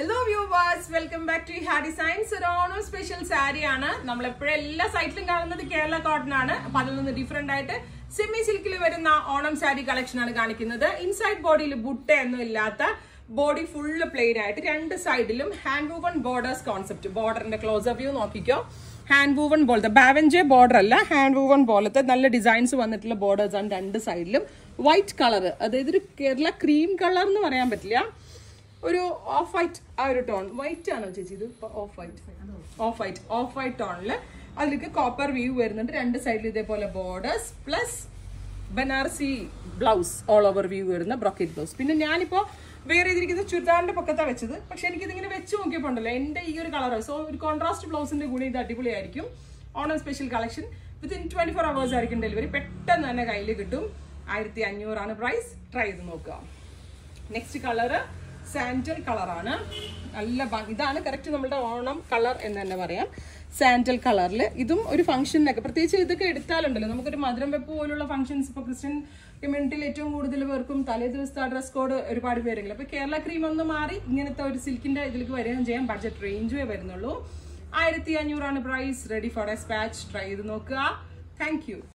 hello viewers welcome back to ha designs ഒരു Onam special sari ആണ് നമ്മൾ എപ്പോഴും എല്ലാ സൈറ്റിലും കാണുന്നത് കേരള കോട്ടൺ ആണ് അപ്പൊ അതിൽ നിന്ന് ഡിഫറെന്റ് ആയിട്ട് സെമി സിൽക്കിൽ വരുന്ന ഓണം സാരി കളക്ഷൻ ആണ് കാണിക്കുന്നത് ഇൻസൈഡ് ബോഡിയിൽ ബുട്ട ഒന്നും ഇല്ലാത്ത ബോഡി ഫുള്ള് പ്ലെയിൻ ആയിട്ട് രണ്ട് സൈഡിലും ഹാൻഡ് വൂവൺ ബോർഡേഴ്സ് കോൺസെപ്റ്റ് ബോർഡറിന്റെ ക്ലോസ് വ്യൂ നോക്കിക്കോ ഹാൻഡ് വൂവൺ പോലത്തെ ബാവൻജെ ബോർഡർ അല്ല ഹാൻഡ് വൂവൺ പോലത്തെ നല്ല ഡിസൈൻസ് വന്നിട്ടുള്ള ബോർഡേഴ്സ് ആണ് രണ്ട് സൈഡിലും വൈറ്റ് കളർ അതായത് ഒരു കേരള ക്രീം കളർ എന്ന് പറയാൻ പറ്റില്ല ഒരു ഓഫ് വൈറ്റ് ആ ഒരു ടോൺ വൈറ്റ് ആണോ ചേച്ചി ഇത് off white off white off white ടോണിൽ അതിലേക്ക് കോപ്പർ വ്യൂ വരുന്നുണ്ട് രണ്ട് സൈഡിൽ ഇതേപോലെ borders plus Banarasi blouse all over view വരുന്ന ബ്രോക്കേറ്റ് ബ്ലൗസ് പിന്നെ ഞാനിപ്പോ വേറെ ചെയ്തിരിക്കുന്നത് ചുരിദാറിന്റെ പൊക്കത്താണ് വെച്ചത് പക്ഷെ എനിക്ക് ഇതിങ്ങനെ വെച്ച് നോക്കിയപ്പോൾ ഉണ്ടല്ലോ എന്റെ ഈ ഒരു കളർ സോ ഒരു കോൺട്രാസ്റ്റ് ബ്ലൗസിന്റെ കൂടി ഇത് അടിപൊളിയായിരിക്കും Onam special collection within twenty four hours ആയിരിക്കും ഡെലിവറി പെട്ടെന്ന് തന്നെ കയ്യിൽ കിട്ടും ആയിരത്തി അഞ്ഞൂറാണ് പ്രൈസ് ട്രൈ ചെയ്ത് നോക്കുക നെക്സ്റ്റ് കളറ് സാൻഡൽ കളറാണ് നല്ല ഭംഗി ഇതാണ് കറക്റ്റ് നമ്മുടെ ഓണം കളർ എന്ന് തന്നെ പറയാം സാൻഡൽ കളറിൽ ഇതും ഒരു ഫംഗ്ഷനൊക്കെ പ്രത്യേകിച്ച് ഇതൊക്കെ എടുത്താലുണ്ടല്ലോ നമുക്കൊരു മധുരം വെപ്പ് പോലുള്ള ഫംഗ്ഷൻസ് ഇപ്പോൾ ക്രിസ്ത്യൻ കമ്മ്യൂണിറ്റിയിൽ ഏറ്റവും കൂടുതൽ പേർക്കും തലേ ദിവസത്തെ ഡ്രസ് കോഡ് ഒരുപാട് പേരെങ്കിലും അപ്പോൾ കേരള ക്രീം ഒന്ന് മാറി ഇങ്ങനത്തെ ഒരു സിൽക്കിന്റെ ഇതിലേക്ക് വരികയും ചെയ്യാം ബഡ്ജറ്റ് റേഞ്ചേ വരുന്നുള്ളൂ ആയിരത്തി അഞ്ഞൂറാണ് പ്രൈസ് റെഡി ഫോർ എ സ്പാച്ച് ട്രൈ ചെയ്ത് നോക്കുക താങ്ക് യു